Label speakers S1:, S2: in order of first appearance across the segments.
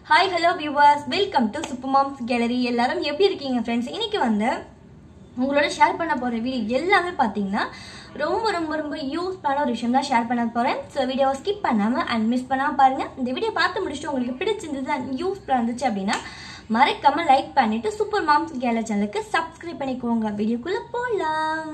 S1: hi hello viewers welcome to Super Moms Gallery எல்லாரும் எப்படி இருக்கீங்க ஃப்ரெண்ட்ஸ் இன்னைக்கு வந்து உங்களோட ஷேர் பண்ண போகிற வீடியோ எல்லாமே பார்த்தீங்கன்னா ரொம்ப ரொம்ப ரொம்ப யூஸ்ஃபுல்லான ஒரு விஷயம் தான் ஷேர் பண்ண போகிறேன் ஸோ வீடியோவை ஸ்கிப் பண்ணாமல் அண்ட் மிஸ் பண்ணாமல் பாருங்கள் இந்த வீடியோ பார்த்து முடிச்சுட்டு உங்களுக்கு பிடிச்சிருந்தது அண்ட் யூஸ்ஃபுல்லாக இருந்துச்சு அப்படின்னா மறக்காம லைக் பண்ணிட்டு சூப்பர் மாம்ஸ் கேலரி சேனலுக்கு சப்ஸ்கிரைப் பண்ணிக்கோங்க வீடியோக்குள்ளே போகலாம்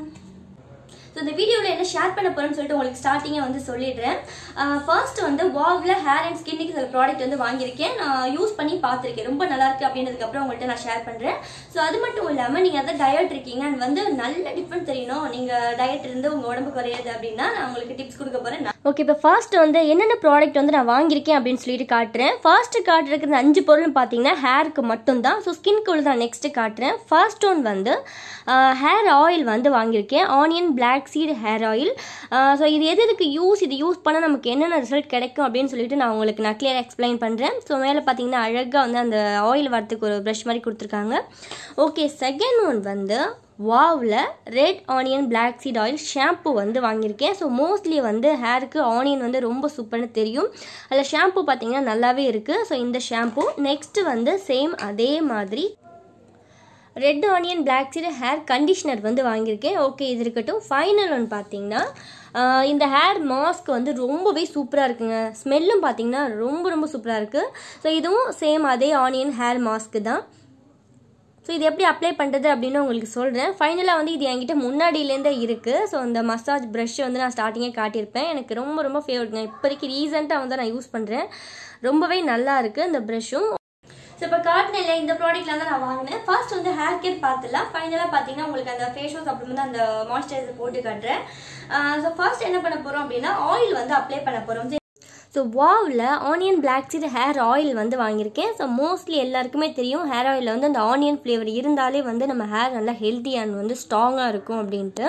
S1: ஸோ இந்த வீடியோவில் என்ன ஷேர் பண்ண போறேன்னு சொல்லிட்டு உங்களுக்கு ஸ்டார்டிங்கே வந்து சொல்லிடுறேன் ஃபர்ஸ்ட் வந்து வாவ்ல ஹேர் அண்ட் ஸ்கின்னுக்கு சில ப்ராடக்ட் வந்து வாங்கியிருக்கேன் நான் யூஸ் பண்ணி பார்த்துருக்கேன் ரொம்ப நல்லா இருக்கு அப்படின்றதுக்கப்புறம் உங்கள்கிட்ட நான் ஷேர் பண்ணுறேன் ஸோ அது மட்டும் இல்லாமல் நீங்கள் அதை டயட் இருக்கீங்க அண்ட் வந்து நல்ல டிஃப்ரெண்ட் தெரியணும் நீங்கள் டயட் இருந்து உங்கள் உடம்பு குறையாது அப்படின்னா நான் உங்களுக்கு டிப்ஸ் கொடுக்க போகிறேன் ஓகே இப்போ ஃபர்ஸ்ட் வந்து என்னென்ன ப்ராடக்ட் வந்து நான் வாங்கியிருக்கேன் அப்படின்னு சொல்லிட்டு காட்டுறேன் ஃபர்ஸ்ட் காட்டுறதுக்கு அஞ்சு பொருள் பார்த்தீங்கன்னா ஹேருக்கு மட்டும்தான் ஸோ ஸ்கின்க்கு உள்ள தான் நெக்ஸ்ட் காட்டுறேன் ஃபர்ஸ்ட் ஒன் வந்து ஹேர் ஆயில் வந்து வாங்கியிருக்கேன் onion black seed hair oil so இது எது எதுக்கு யூஸ் இது யூஸ் பண்ணால் நமக்கு என்னென்ன ரிசல்ட் கிடைக்கும் அப்படின்னு சொல்லிட்டு நான் உங்களுக்கு நான் கிளியர் எக்ஸ்பிளைன் பண்ணுறேன் ஸோ மேலே பார்த்தீங்கன்னா அழகாக வந்து அந்த ஆயில் வரத்துக்கு ஒரு ப்ரஷ் மாதிரி கொடுத்துருக்காங்க ஓகே செகண்ட் ஒன் வந்து வாவில் red onion black seed oil shampoo வந்து வாங்கியிருக்கேன் ஸோ மோஸ்ட்லி வந்து ஹேருக்கு ஆனியன் வந்து ரொம்ப சூப்பர்னு தெரியும் அதில் ஷாம்பு பார்த்தீங்கன்னா நல்லாவே இருக்குது ஸோ இந்த ஷாம்பு நெக்ஸ்ட்டு வந்து சேம் அதே மாதிரி red onion black seed hair conditioner வந்து வாங்கியிருக்கேன் ஓகே இது இருக்கட்டும் ஃபைனல் ஒன் பார்த்தீங்கன்னா இந்த ஹேர் மாஸ்க் வந்து ரொம்பவே சூப்பராக இருக்குங்க ஸ்மெல்லும் பார்த்தீங்கன்னா ரொம்ப ரொம்ப சூப்பராக இருக்குது ஸோ இதுவும் சேம் அதே ஆனியன் ஹேர் மாஸ்க்கு தான் ஸோ இது எப்படி அப்ளை பண்ணுறது அப்படின்னு உங்களுக்கு சொல்கிறேன் ஃபைனலாக வந்து இது என்கிட்ட முன்னாடியிலேருந்தே இருக்குது ஸோ இந்த மசாஜ் ப்ரஷ் வந்து நான் ஸ்டார்டிங்கே காட்டியிருப்பேன் எனக்கு ரொம்ப ரொம்ப ஃபேவரட்ங்க இப்போதைக்கு ரீசெண்டாக வந்து நான் யூஸ் பண்ணுறேன் ரொம்பவே நல்லா இருக்குது இந்த ப்ரஷ்ஷும் ஸோ இப்போ காட்டினில் இந்த ப்ராடக்ட்ல தான் நான் வாங்கினேன் ஃபர்ஸ்ட் வந்து ஹேர் கேர் பார்த்துலாம் ஃபைனலாக பார்த்தீங்கன்னா உங்களுக்கு அந்த ஃபேஸ் வாஷ் அப்புறம் வந்து அந்த மாய்ஸ்சரைசர் போட்டு காட்டுறேன் ஸோ ஃபர்ஸ்ட் என்ன பண்ண போகிறோம் அப்படின்னா ஆயில் வந்து அப்ளை பண்ண போகிறோம் ஸோ வாவில் onion black seed hair oil வந்து வாங்கியிருக்கேன் ஸோ மோஸ்ட்லி எல்லாருக்குமே தெரியும் ஹேர் ஆயிலில் வந்து அந்த ஆனியன் ஃப்ளேவர் இருந்தாலே வந்து நம்ம ஹேர் நல்லா ஹெல்த்தி அண்ட் வந்து ஸ்ட்ராங்காக இருக்கும் அப்படின்ட்டு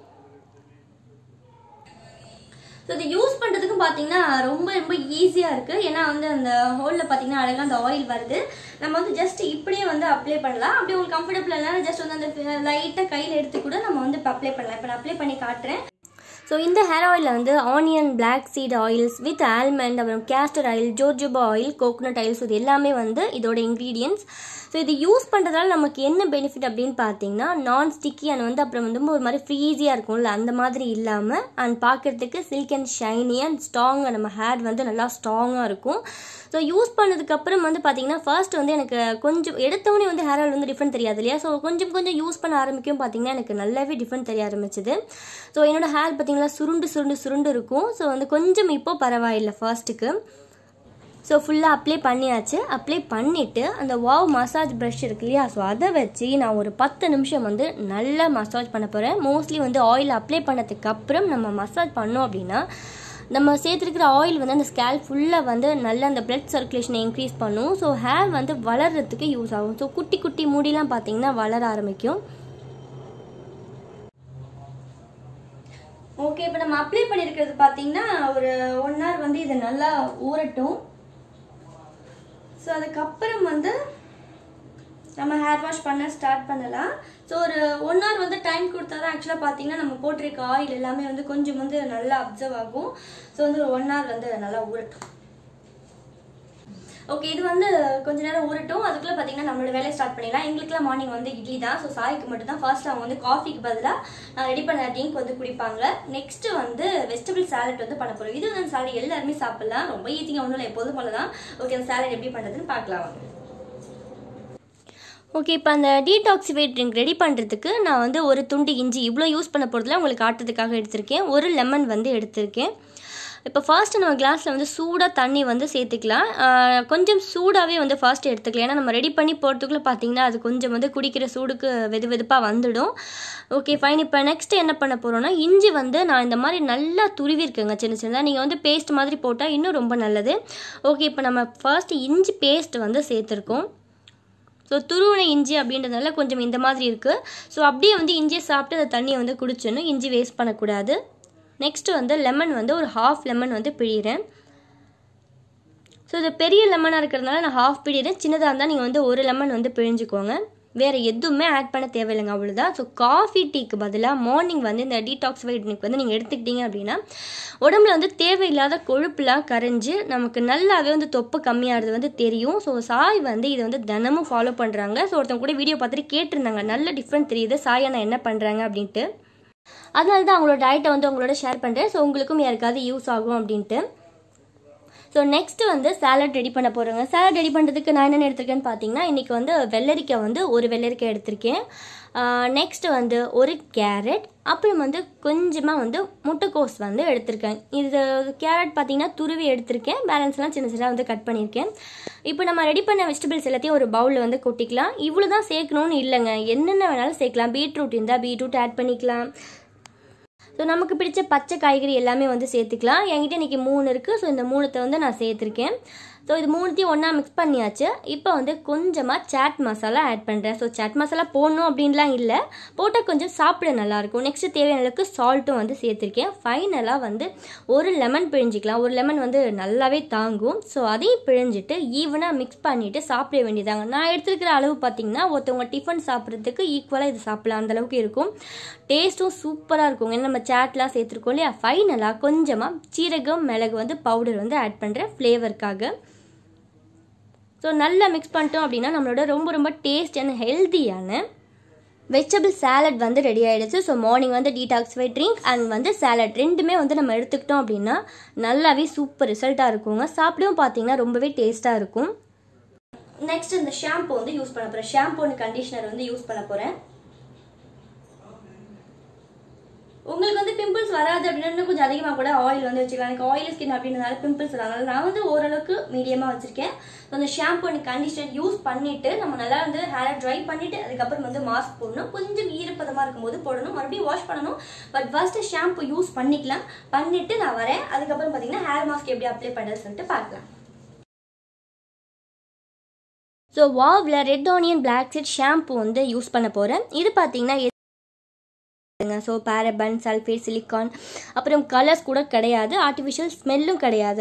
S1: ஸோ இது யூஸ் பண்ணுறதுக்கும் பார்த்தீங்கன்னா ரொம்ப ரொம்ப ஈஸியாக இருக்குது ஏன்னா வந்து அந்த ஹோலில் பார்த்தீங்கன்னா அழகாக அந்த ஆயில் வருது நம்ம வந்து ஜஸ்ட் இப்படியே வந்து அப்ளை பண்ணலாம் அப்படி உங்களுக்கு கம்ஃபர்டபுள் இல்லைனா ஜஸ்ட் வந்து அந்த லைட்டாக கையில் எடுத்து கூட நம்ம வந்து இப்போ அப்ளை பண்ணலாம் இப்போ நான் அப்ளை பண்ணி காட்டுறேன் ஸோ இந்த ஹேர் ஆயிலில் வந்து onion black seed oils with almond அப்புறம் castor oil jojoba oil coconut oils இது எல்லாமே வந்து இதோட இன்க்ரீடியன்ஸ் ஸோ இது யூஸ் பண்ணுறதால நமக்கு என்ன பெனிஃபிட் அப்படின்னு பார்த்தீங்கன்னா நான் ஸ்டிக்கி அண்ட் வந்து அப்புறம் வந்து ஒரு மாதிரி ஃப்ரீஸியாக இருக்கும்ல அந்த மாதிரி இல்லாமல் அண்ட் பார்க்குறதுக்கு சில்க் அண்ட் ஷைனி அண்ட் ஸ்ட்ராங்காக நம்ம ஹேர் வந்து நல்லா ஸ்ட்ராங்காக இருக்கும் ஸோ யூஸ் பண்ணதுக்கப்புறம் வந்து பார்த்தீங்கன்னா ஃபர்ஸ்ட் வந்து எனக்கு கொஞ்சம் எடுத்தவொடனே வந்து ஹேர் ஆயில் வந்து டிஃப்ரெண்ட் தெரியாது இல்லையா ஸோ கொஞ்சம் கொஞ்சம் யூஸ் பண்ண ஆரம்பிக்கும் பார்த்தீங்கன்னா எனக்கு நல்லாவே டிஃப்ரெண்ட் தெரிய ஆரம்பிச்சது ஸோ என்னோட ஹேர் பார்த்தீங்கன்னா சுருண்டு சுருண்டு சுருண்டு இருக்கும் ஸோ வந்து கொஞ்சம் இப்போ பரவாயில்லை ஃபர்ஸ்ட்டுக்கு ஸோ ஃபுல்லாக அப்ளை பண்ணியாச்சு அப்ளை பண்ணிவிட்டு அந்த வாவ் மசாஜ் ப்ரஷ் இருக்கு இல்லையா ஸோ அதை வச்சு நான் ஒரு பத்து நிமிஷம் வந்து நல்லா மசாஜ் பண்ண போகிறேன் மோஸ்ட்லி வந்து ஆயில் அப்ளை பண்ணதுக்கு அப்புறம் நம்ம மசாஜ் பண்ணோம் அப்படின்னா நம்ம சேர்த்துருக்கிற ஆயில் வந்து அந்த ஸ்கேல் ஃபுல்லாக வந்து நல்ல அந்த பிளட் சர்க்குலேஷனை இன்க்ரீஸ் பண்ணும் ஸோ ஹேர் வந்து வளர்கிறதுக்கு யூஸ் ஆகும் ஸோ குட்டி குட்டி முடிலாம் பார்த்தீங்கன்னா வளர ஆரம்பிக்கும் ஓகே இப்போ நம்ம அப்ளை பண்ணியிருக்கிறது பார்த்தீங்கன்னா ஒரு ஒன் ஹவர் வந்து இது நல்லா ஊறட்டும் ஸோ அதுக்கப்புறம் வந்து நம்ம ஹேர் வாஷ் பண்ண ஸ்டார்ட் பண்ணலாம் ஸோ ஒரு ஒன் ஹவர் வந்து டைம் கொடுத்தா தான் ஆக்சுவலாக பார்த்தீங்கன்னா நம்ம போட்டிருக்க ஆயில் எல்லாமே வந்து கொஞ்சம் வந்து நல்லா அப்சர்வ் ஆகும் ஸோ வந்து ஒரு ஒன் ஹவர் வந்து நல்லா ஊறட்டும் ஓகே இது வந்து கொஞ்ச நேரம் ஊறட்டும் அதுக்குள்ளே பார்த்தீங்கன்னா நம்மளோட வேலையை ஸ்டார்ட் பண்ணிடலாம் எங்களுக்குலாம் மார்னிங் வந்து இட்லி தான் ஸோ சாய்க்கு மட்டும் தான் ஃபர்ஸ்ட் அவங்க வந்து காஃபிக்கு பதிலாக நான் ரெடி பண்ண ட்ரிங்க் வந்து குடிப்பாங்க நெக்ஸ்ட் வந்து வெஜிடபிள் சாலட் வந்து பண்ண போகிறோம் இது வந்து சாலட் எல்லாருமே சாப்பிடலாம் ரொம்ப ஈஸியாக ஒன்றும் இல்லை எப்போதும் போல தான் ஓகே அந்த சாலட் எப்படி பண்ணுறதுன்னு பார்க்கலாம் வாங்க ஓகே இப்போ அந்த டீடாக்சிஃபைட் ட்ரிங்க் ரெடி பண்ணுறதுக்கு நான் வந்து ஒரு துண்டு இஞ்சி இவ்வளோ யூஸ் பண்ண போகிறதுல உங்களுக்கு காட்டுறதுக்காக எடுத்திருக்கேன் ஒரு லெமன் வந்து எடுத்திருக்கேன் இப்போ ஃபர்ஸ்ட் நம்ம கிளாஸில் வந்து சூடாக தண்ணி வந்து சேர்த்துக்கலாம் கொஞ்சம் சூடாகவே வந்து ஃபர்ஸ்ட் எடுத்துக்கலாம் ஏன்னா நம்ம ரெடி பண்ணி போகிறதுக்குள்ளே பார்த்தீங்கன்னா அது கொஞ்சம் வந்து குடிக்கிற சூடுக்கு வெது வெதுப்பாக வந்துடும் ஓகே ஃபைன் இப்போ நெக்ஸ்ட் என்ன பண்ண போகிறோம்னா இஞ்சி வந்து நான் இந்த மாதிரி நல்லா துருவிருக்கேங்க சின்ன சின்னதாக நீங்கள் வந்து பேஸ்ட் மாதிரி போட்டால் இன்னும் ரொம்ப நல்லது ஓகே இப்போ நம்ம ஃபர்ஸ்ட் இஞ்சி பேஸ்ட் வந்து சேர்த்துருக்கோம் ஸோ துருவன இஞ்சி அப்படின்றதுனால கொஞ்சம் இந்த மாதிரி இருக்குது ஸோ அப்படியே வந்து இஞ்சியை சாப்பிட்டு அந்த தண்ணியை வந்து குடிச்சிடணும் இஞ்சி வேஸ்ட் பண்ணக்கூடாது நெக்ஸ்ட்டு வந்து லெமன் வந்து ஒரு ஹாஃப் லெமன் வந்து பிழிகிறேன் ஸோ இது பெரிய லெமனாக இருக்கிறதுனால நான் ஹாஃப் பிழிகிறேன் சின்னதாக இருந்தால் நீங்கள் வந்து ஒரு லெமன் வந்து பிழிஞ்சுக்கோங்க வேறு எதுவுமே ஆட் பண்ண தேவையில்லைங்க அவ்வளோதான் ஸோ காஃபி டீக்கு பதிலாக மார்னிங் வந்து இந்த டீடாக்ஸிஃபைட் ட்ரிங்க் வந்து நீங்கள் எடுத்துக்கிட்டீங்க அப்படின்னா உடம்புல வந்து தேவையில்லாத கொழுப்புலாம் கரைஞ்சு நமக்கு நல்லாவே வந்து தொப்பு கம்மியாகிறது வந்து தெரியும் ஸோ சாய் வந்து இதை வந்து தினமும் ஃபாலோ பண்ணுறாங்க ஸோ ஒருத்தவங்க கூட வீடியோ பார்த்துட்டு கேட்டிருந்தாங்க நல்ல டிஃப்ரெண்ட் தெரியுது சாய் அண்ணா என்ன பண்ணுறாங்க அப்படின்ட்டு அதனால தான் அவங்களோட டயட்டை வந்து உங்களோட ஷேர் பண்ணுறேன் ஸோ உங்களுக்கும் யாருக்காவது யூஸ் ஆகும் அப்படின்ட்டு ஸோ நெக்ஸ்ட் வந்து சாலட் ரெடி பண்ண போகிறோங்க சாலட் ரெடி பண்ணுறதுக்கு நான் என்னென்ன எடுத்திருக்கேன்னு பார்த்தீங்கன்னா இன்றைக்கி வந்து வெள்ளரிக்காய் வந்து ஒரு வெள்ளரிக்காய் எடுத்திருக்கேன் நெக்ஸ்ட் வந்து ஒரு கேரட் அப்புறம் வந்து கொஞ்சமாக வந்து முட்டைக்கோஸ் வந்து எடுத்திருக்கேன் இது கேரட் பார்த்தீங்கன்னா துருவி எடுத்திருக்கேன் பேலன்ஸ்லாம் சின்ன சின்ன வந்து கட் பண்ணியிருக்கேன் இப்போ நம்ம ரெடி பண்ண வெஜிடபிள்ஸ் எல்லாத்தையும் ஒரு பவுலில் வந்து கொட்டிக்கலாம் இவ்வளோ தான் சேர்க்கணும்னு இல்லைங்க என்னென்ன வேணாலும் சேர்க்கலாம் பீட்ரூட் இருந்தால் பீட்ரூட் ஆட் பண்ணிக்கலாம் ஸோ நமக்கு பிடிச்ச பச்சை காய்கறி எல்லாமே வந்து சேர்த்துக்கலாம் என்கிட்ட இன்றைக்கி மூணு இருக்குது ஸோ இந்த மூணுத்தை வந்து நான் சேர்த்துருக்கேன் ஸோ இது மூணுத்தையும் ஒன்றா மிக்ஸ் பண்ணியாச்சு இப்போ வந்து கொஞ்சமாக சாட் மசாலா ஆட் பண்ணுறேன் ஸோ சாட் மசாலா போடணும் அப்படின்லாம் இல்லை போட்டால் கொஞ்சம் சாப்பிட நல்லாயிருக்கும் நெக்ஸ்ட்டு தேவையான அளவுக்கு சால்ட்டும் வந்து சேர்த்துருக்கேன் ஃபைனலாக வந்து ஒரு லெமன் பிழிஞ்சிக்கலாம் ஒரு லெமன் வந்து நல்லாவே தாங்கும் ஸோ அதையும் பிழிஞ்சிட்டு ஈவனாக மிக்ஸ் பண்ணிவிட்டு சாப்பிட வேண்டியதாங்க நான் எடுத்துருக்கிற அளவு பார்த்தீங்கன்னா ஒருத்தவங்க டிஃபன் சாப்பிட்றதுக்கு ஈக்குவலாக இது சாப்பிடலாம் அந்தளவுக்கு இருக்கும் டேஸ்ட்டும் சூப்பராக இருக்கும் ஏன்னா நம்ம சாட்லாம் சேர்த்துருக்கோம் இல்லையா ஃபைனலாக கொஞ்சமாக சீரகம் மிளகு வந்து பவுடர் வந்து ஆட் பண்ணுறேன் ஃப்ளேவருக்காக ஸோ நல்லா மிக்ஸ் பண்ணிட்டோம் அப்படின்னா நம்மளோட ரொம்ப ரொம்ப டேஸ்ட் அண்ட் ஹெல்த்தியான வெஜிடபிள் சாலட் வந்து ரெடி ஆகிடுச்சு ஸோ மார்னிங் வந்து டீடாக்ஸிஃபை ட்ரிங்க் அண்ட் வந்து சாலட் ரெண்டுமே வந்து நம்ம எடுத்துக்கிட்டோம் அப்படின்னா நல்லாவே சூப்பர் ரிசல்ட்டாக இருக்குங்க சாப்பிடவும் பார்த்தீங்கன்னா ரொம்பவே டேஸ்ட்டாக இருக்கும் நெக்ஸ்ட் இந்த ஷாம்பு வந்து யூஸ் பண்ண போகிறேன் ஷாம்பு அண்ட் கண்டிஷனர் வந்து யூஸ் பண்ண போகிறேன் உங்களுக்கு வந்து பிம்பிள்ஸ் வராது அப்படின்னா இன்னும் கொஞ்சம் அதிகமாக கூட ஆயில் வந்து வச்சுக்கலாம் எனக்கு ஆயில் ஸ்கின் அப்படின்றதால பிம்பிள்ஸ் வராது நான் வந்து ஓரளவுக்கு மீடியமாக வச்சிருக்கேன் ஸோ அந்த ஷாம்பு அண்ட் கண்டிஷனர் யூஸ் பண்ணிட்டு நம்ம நல்லா வந்து ஹேரை ட்ரை பண்ணிட்டு அதுக்கப்புறம் வந்து மாஸ்க் போடணும் கொஞ்சம் ஈரப்பதமாக இருக்கும்போது போடணும் மறுபடியும் வாஷ் பண்ணணும் பட் ஃபர்ஸ்ட் ஷாம்பு யூஸ் பண்ணிக்கலாம் பண்ணிட்டு நான் வரேன் அதுக்கப்புறம் பார்த்தீங்கன்னா ஹேர் மாஸ்க் எப்படி அப்ளை பண்ணுறது சொல்லிட்டு பார்க்கலாம் ஸோ வாவில் red onion black seed shampoo வந்து யூஸ் பண்ண போகிறேன் இது பார்த்தீங்கன்னா ஸோ பேரபன் சல்ஃபேட் சிலிக்கான் அப்புறம் கலர்ஸ் கூட கிடையாது ஆர்டிஃபிஷியல் ஸ்மெல்லும் கிடையாது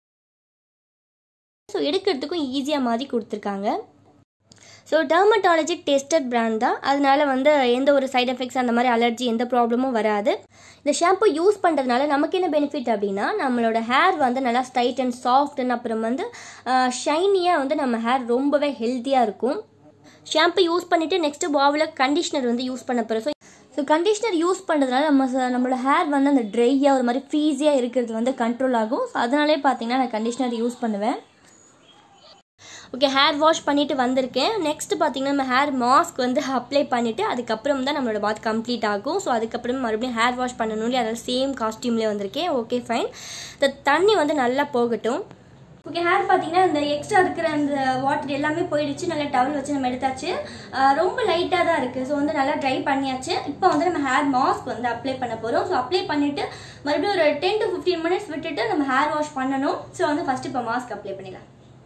S1: ஸோ எடுக்கிறதுக்கும் ஈஸியாக மாதிரி கொடுத்துருக்காங்க ஸோ டெர்மட்டாலஜி டெஸ்டட் பிராண்ட் தான் அதனால வந்து எந்த ஒரு சைட் எஃபெக்ட்ஸ் அந்த மாதிரி அலர்ஜி எந்த ப்ராப்ளமும் வராது இந்த ஷாம்பு யூஸ் பண்ணுறதுனால நமக்கு என்ன பெனிஃபிட் அப்படின்னா நம்மளோட ஹேர் வந்து நல்லா ஸ்ட்ரைட் அண்ட் சாஃப்ட் அண்ட் அப்புறம் வந்து ஷைனியாக வந்து நம்ம ஹேர் ரொம்பவே ஹெல்த்தியாக இருக்கும் ஷாம்பு யூஸ் பண்ணிவிட்டு நெக்ஸ்ட்டு பாவில் கண்டிஷ்னர் வந்து யூஸ் பண்ண போகிறோம் ஸோ ஸோ கண்டிஷ்னர் யூஸ் பண்ணுறதுனால நம்ம ச- நம்மளோட ஹேர் வந்து அந்த ட்ரையாக ஒரு மாதிரி ஃப்ரீஸியாக இருக்கிறது வந்து கண்ட்ரோல் ஆகும் ஸோ அதனாலே பார்த்தீங்கன்னா நான் கண்டிஷ்னர் யூஸ் பண்ணுவேன் ஓகே ஹேர் வாஷ் பண்ணிட்டு வந்திருக்கேன் நெக்ஸ்ட் பார்த்தீங்கன்னா நம்ம ஹேர் மாஸ்க் வந்து அப்ளை பண்ணிவிட்டு அதுக்கப்புறம் தான் நம்மளோட பாத் கம்ப்ளீட் ஆகும் ஸோ அதுக்கப்புறம் மறுபடியும் ஹேர் வாஷ் பண்ணணும் இல்லையா அதாவது சேம் காஸ்டியூம்லேயே வந்திருக்கேன் ஓகே ஃபைன் இந்த தண்ணி வந்து நல்லா போகட்டும் ஓகே ஹேர் பார்த்தீங்கன்னா இந்த எக்ஸ்ட்ரா இருக்கிற அந்த வாட்டர் எல்லாமே போயிடுச்சு நல்லா டவல் வச்சு நம்ம எடுத்தாச்சு ஆஹ் ரொம்ப லைட்டாக தான் இருக்குது ஸோ வந்து நல்லா ட்ரை பண்ணியாச்சு இப்போ வந்து நம்ம ஹேர் மாஸ்க் வந்து அப்ளை பண்ண போகிறோம் ஸோ அப்ளை பண்ணிவிட்டு மறுபடியும் ஒரு டென் டு ஃபிஃப்டீன் மினிட்ஸ் விட்டுட்டு நம்ம ஹேர் வாஷ் பண்ணணும் ஸோ வந்து ஃபஸ்ட்டு இப்போ மாஸ்க் அப்ளை பண்ணிடலாம்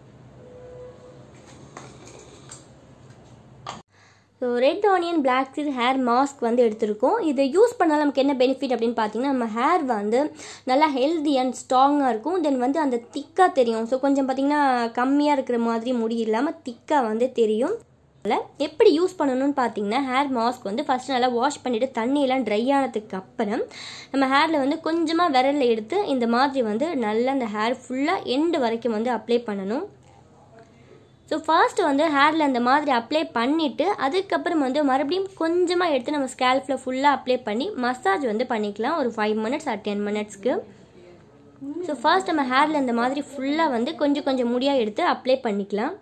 S1: so red onion black seed hair mask வந்து எடுத்திருக்கோம் இதை யூஸ் பண்ணால் நமக்கு என்ன பெனிஃபிட் அப்படின்னு பார்த்தீங்கன்னா நம்ம ஹேர் வந்து நல்லா ஹெல்தி அண்ட் ஸ்ட்ராங்காக இருக்கும் தென் வந்து அந்த திக்காக தெரியும் ஸோ கொஞ்சம் பார்த்தீங்கன்னா கம்மியாக இருக்கிற மாதிரி முடி இல்லாமல் திக்காக வந்து தெரியும் அதனால எப்படி யூஸ் பண்ணணும்னு பார்த்தீங்கன்னா ஹேர் மாஸ்க் வந்து ஃபஸ்ட் நல்லா வாஷ் பண்ணிவிட்டு தண்ணியெல்லாம் ட்ரை ஆனதுக்கு அப்புறம் நம்ம ஹேரில் வந்து கொஞ்சமாக விரலில் எடுத்து இந்த மாதிரி வந்து நல்லா அந்த ஹேர் ஃபுல்லாக எண்டு வரைக்கும் வந்து அப்ளை பண்ணணும் ஸோ ஃபர்ஸ்ட் வந்து ஹேரில் அந்த மாதிரி அப்ளை பண்ணிவிட்டு அதுக்கப்புறம் வந்து மறுபடியும் கொஞ்சமாக எடுத்து நம்ம ஸ்கேல்ஃபில் ஃபுல்லாக அப்ளை பண்ணி மசாஜ் வந்து பண்ணிக்கலாம் ஒரு ஃபைவ் மினிட்ஸ் ஆர் டென் மினிட்ஸ்க்கு ஸோ ஃபர்ஸ்ட் நம்ம ஹேரில் இந்த மாதிரி ஃபுல்லாக வந்து கொஞ்சம் கொஞ்சம் முடியாக எடுத்து அப்ளை பண்ணிக்கலாம்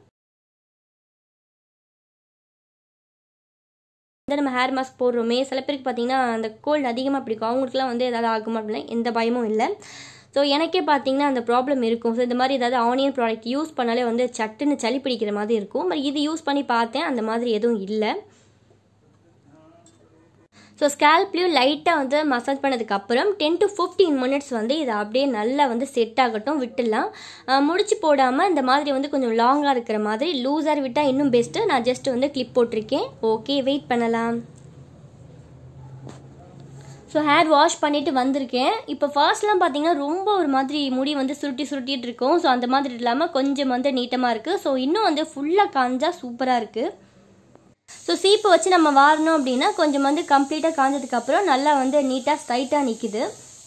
S1: வந்து நம்ம ஹேர் மாஸ்க் போடுறோமே சில பேருக்கு பார்த்தீங்கன்னா அந்த கோல்டு அதிகமாக பிடிக்கும் அவங்களுக்குலாம் வந்து ஏதாவது ஆகும் அப்படின்னா எந்த பயமும் இல்லை ஸோ எனக்கே பார்த்தீங்கன்னா அந்த ப்ராப்ளம் இருக்கும் ஸோ இந்த மாதிரி ஏதாவது ஆனியன் ப்ராடக்ட் யூஸ் பண்ணாலே வந்து சட்டுன்னு சளி பிடிக்கிற மாதிரி இருக்கும் பட் இது யூஸ் பண்ணி பார்த்தேன் அந்த மாதிரி எதுவும் இல்லை ஸோ ஸ்கேல்ப்லேயும் லைட்டாக வந்து மசாஜ் பண்ணதுக்கு அப்புறம் டென் டு ஃபிஃப்டீன் மினிட்ஸ் வந்து இதை அப்படியே நல்லா வந்து செட் ஆகட்டும் விட்டுடலாம் அஹ் முடிச்சு போடாமல் இந்த மாதிரி வந்து கொஞ்சம் லாங்காக இருக்கிற மாதிரி லூஸாக விட்டால் இன்னும் பெஸ்ட்டு நான் ஜஸ்ட் வந்து கிளிப் போட்டிருக்கேன் ஓகே வெயிட் பண்ணலாம் ஸோ ஹேர் வாஷ் பண்ணிட்டு வந்திருக்கேன் இப்போ ஃபர்ஸ்ட்லாம் பார்த்தீங்கன்னா ரொம்ப ஒரு மாதிரி முடி வந்து சுருட்டி சுருட்டிட்டு இருக்கும் ஸோ அந்த மாதிரி இல்லாமல் கொஞ்சம் வந்து நீட்டமாக இருக்குது ஸோ இன்னும் வந்து ஃபுல்லாக காஞ்சா சூப்பராக இருக்குது ஸோ சீப்பை வச்சு நம்ம வாரணும் அப்படின்னா கொஞ்சம் வந்து கம்ப்ளீட்டாக காஞ்சதுக்கப்புறம் நல்லா வந்து நீட்டாக ஸ்ட்ரைட்டாக நிற்குது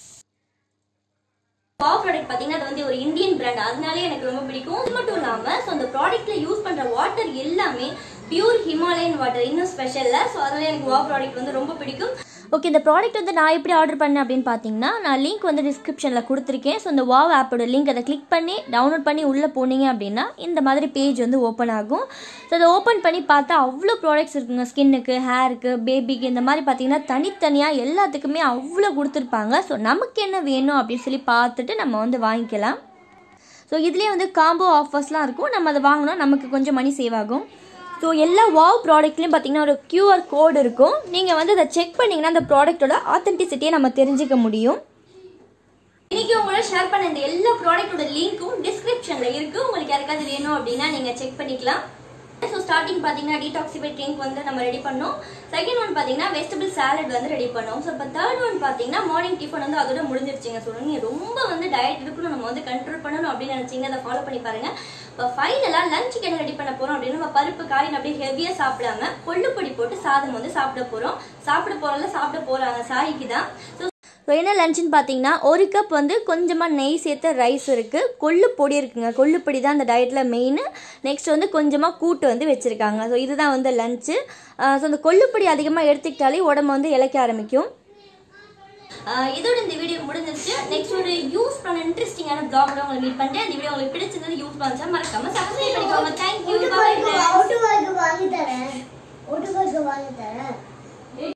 S1: பவர் ப்ராடக்ட் பார்த்தீங்கன்னா அது வந்து ஒரு இந்தியன் பிராண்ட் அதனாலே எனக்கு ரொம்ப பிடிக்கும் இது மட்டும் இல்லாமல் ஸோ அந்த ப்ராடக்ட்ல யூஸ் பண்ணுற வாட்டர் எல்லாமே பியூர் ஹிமாலயன் வாட்டர் இன்னும் ஸ்பெஷல்ல ஸோ அதனால எனக்கு வாவ் ப்ராடக்ட் வந்து ரொம்ப பிடிக்கும் ஓகே இந்த ப்ராடக்ட் வந்து நான் எப்படி ஆர்டர் பண்ணேன் அப்படின்னு பார்த்தீங்கன்னா நான் லிங்க் வந்து டிஸ்கிரிப்ஷனில் கொடுத்துருக்கேன் ஸோ இந்த வாவ் ஆப்போட லிங்க் அதை கிளிக் பண்ணி டவுன்லோட் பண்ணி உள்ளே போனீங்க அப்படின்னா இந்த மாதிரி பேஜ் வந்து ஓப்பன் ஆகும் ஸோ அதை ஓப்பன் பண்ணி பார்த்தா அவ்வளோ ப்ராடக்ட்ஸ் இருக்குங்க ஸ்கின்னுக்கு ஹேருக்கு பேபிக்கு இந்த மாதிரி பார்த்தீங்கன்னா தனித்தனியாக எல்லாத்துக்குமே அவ்வளோ கொடுத்துருப்பாங்க ஸோ நமக்கு என்ன வேணும் அப்படின்னு சொல்லி பார்த்துட்டு நம்ம வந்து வாங்கிக்கலாம் ஸோ இதுலேயே வந்து காம்போ ஆஃபர்ஸ்லாம் இருக்கும் நம்ம அதை வாங்கினா நமக்கு கொஞ்சம் மணி சேவ் ஆகும் ஸோ எல்லா வாவ் ப்ராடக்ட்லேயும் பார்த்தீங்கன்னா ஒரு QR கோட் இருக்கும் நீங்கள் வந்து அதை செக் பண்ணிங்கன்னா அந்த ப்ராடக்ட்டோட ஆத்தென்டிசிட்டியை நம்ம தெரிஞ்சுக்க முடியும் இன்னைக்கு உங்களோட ஷேர் பண்ண இந்த எல்லா ப்ராடக்ட்டோட லிங்க்கும் டிஸ்கிரிப்ஷன்ல இருக்கு உங்களுக்கு யாருக்காவது வேணும் அப்படின்னா நீங்க செக் பண்ணிக்கலாம் ஸோ ஸ்டார்டிங் பார்த்தீங்கன்னா டீடாக்சிஃபை ட்ரிங்க் வந்து நம்ம ரெடி பண்ணோம் செகண்ட் ஒன் பார்த்தீங்கன்னா வெஜிடபிள் சாலட் வந்து ரெடி பண்ணோம் ஸோ இப்போ தேர்ட் ஒன் பார்த்தீங்கன்னா மார்னிங் டிஃபன் வந்து அதோட முடிஞ்சிருச்சுங்க ஸோ நீங்கள் ரொம்ப வந்து டயட் இருக்கணும் நம்ம வந்து கண்ட்ரோல் பண்ணணும் அப்படின்னு நினச்சிங்க அதை ஃபாலோ பண்ணி பாருங்க இப்போ ஃபைனலாக லஞ்சுக்கு என்ன ரெடி பண்ண போகிறோம் அப்படின்னு நம்ம பருப்பு காயின் அப்படியே ஹெவியாக சாப்பிடாம கொள்ளுப்பொடி போட்டு சாதம் வந்து சாப்பிட போகிறோம் சாப்பிட போகிறோம்ல சாப்பிட போகிறாங்க சாய்க்கு தான் ஸோ ஸோ என்ன லஞ்சுன்னு பார்த்தீங்கன்னா ஒரு கப் வந்து கொஞ்சமாக நெய் சேர்த்த ரைஸ் இருக்குது கொள்ளு பொடி இருக்குங்க கொள்ளு பொடி தான் அந்த டயட்டில் மெயின் நெக்ஸ்ட் வந்து கொஞ்சமாக கூட்டு வந்து வச்சுருக்காங்க ஸோ இதுதான் வந்து லஞ்சு ஸோ இந்த கொள்ளுப்பொடி அதிகமாக எடுத்துக்கிட்டாலே உடம்பு வந்து இளைக்க ஆரம்பிக்கும் ஆஹ் இதோட இந்த வீடியோ முடிஞ்சிருச்சு நெக்ஸ்ட் ஒரு யூஸ் பண்ண இன்ட்ரெஸ்டிங்கான பிளாகோட உங்களை மீட் பண்ணிட்டேன் இந்த வீடியோ உங்களுக்கு பிடிச்சிருந்தது யூஸ் பண்ணா மறக்காம சப்ஸ்கிரைப் பண்ணிக்கோங்க தேங்க்யூ பாய்
S2: ஓட்டு வாங்கி தரேன் ஓட்டு வாங்கி தரேன்